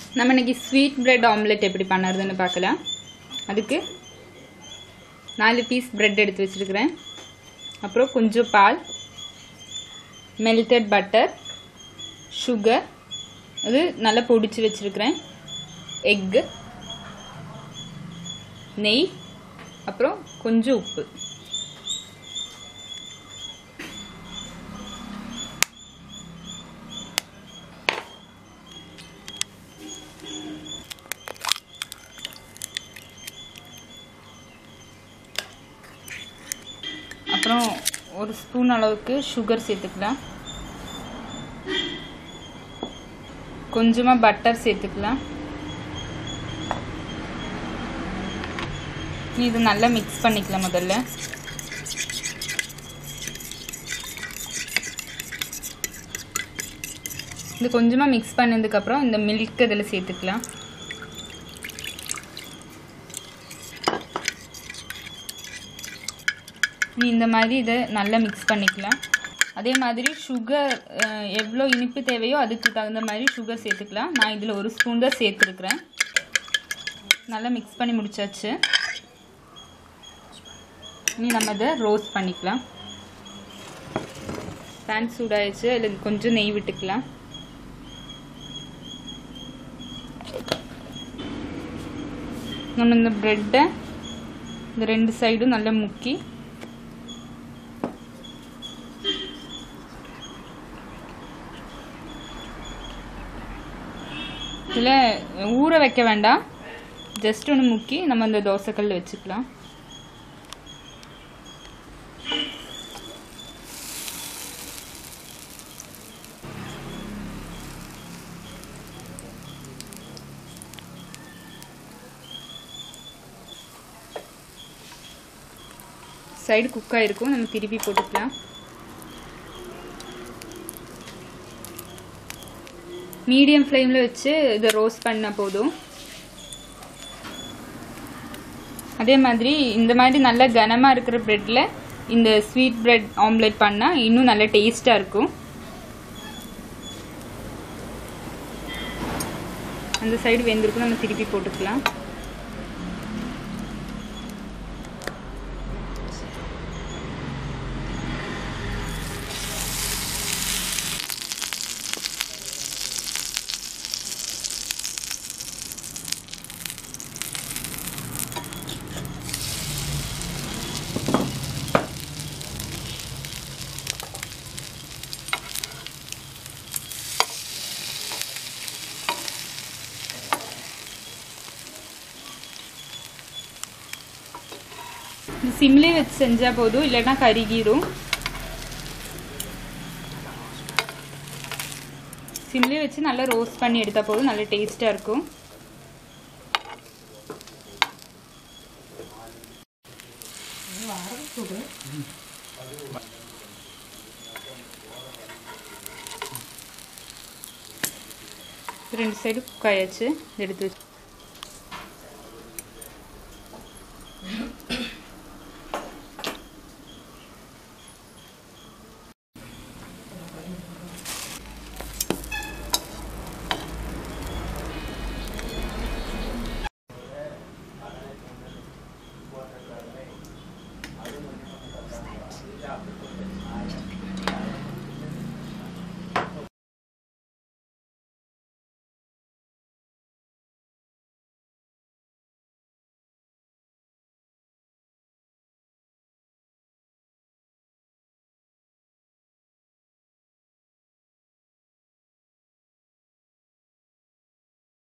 நம்ம இன்னைக்கு sweet bread omelette எப்படி பண்ணுறதுன்னு பார்க்கலாம் அதுக்கு நாலு பீஸ் பிரெட் எடுத்து வச்சுருக்கிறேன் அப்புறம் கொஞ்சம் பால் மெல்டட் பட்டர் சுகர் அது நல்லா பொடிச்சு வச்சுருக்கிறேன் எக்கு நெய் அப்புறம் கொஞ்சம் உப்பு அப்புறம் ஒரு ஸ்பூன் அளவுக்கு சுகர் சேர்த்துக்கலாம் கொஞ்சமாக பட்டர் சேர்த்துக்கலாம் இது நல்லா மிக்ஸ் பண்ணிக்கலாம் முதல்ல இது கொஞ்சமாக மிக்ஸ் பண்ணதுக்கப்புறம் இந்த மில்க் இதில் சேர்த்துக்கலாம் நீ இந்த மாதிரி இதை நல்லா மிக்ஸ் பண்ணிக்கலாம் அதே மாதிரி சுகர் எவ்வளோ இனிப்பு தேவையோ அதுக்கு தகுந்த மாதிரி சுகர் சேர்த்துக்கலாம் நான் இதில் ஒரு ஸ்பூன் தான் சேர்த்துருக்குறேன் நல்லா மிக்ஸ் பண்ணி முடிச்சாச்சு இனி நம்ம இதை ரோஸ்ட் பண்ணிக்கலாம் பேன் சூடாயிடுச்சு அதில் கொஞ்சம் நெய் விட்டுக்கலாம் நம்ம இந்த ப்ரெட்டை இந்த ரெண்டு சைடும் நல்லா முக்கி இதில் ஊற வைக்க வேண்டாம் ஜஸ்ட் ஒன்று முக்கி நம்ம இந்த தோசைக்கல் வச்சுக்கலாம் சைடு குக் ஆகிருக்கும் நம்ம திருப்பி போட்டுக்கலாம் மீடியம் ஃப்ளேமில் வச்சு இதை ரோஸ்ட் பண்ண போதும் அதே மாதிரி இந்த மாதிரி நல்ல கனமாக இருக்கிற ப்ரெட்டில் இந்த ஸ்வீட் ப்ரெட் ஆம்லெட் பண்ணால் இன்னும் நல்ல டேஸ்ட்டாக இருக்கும் அந்த சைடு வெந்திருக்கும் நம்ம திருப்பி போட்டுக்கலாம் சிம்லே வச்சு செஞ்சால் போதும் இல்லைன்னா கருகிரும் சிம்லே வச்சு நல்லா ரோஸ்ட் பண்ணி எடுத்தால் போதும் நல்ல டேஸ்ட்டாக இருக்கும் ரெண்டு சைடு குக் ஆயாச்சு எடுத்து வச்சு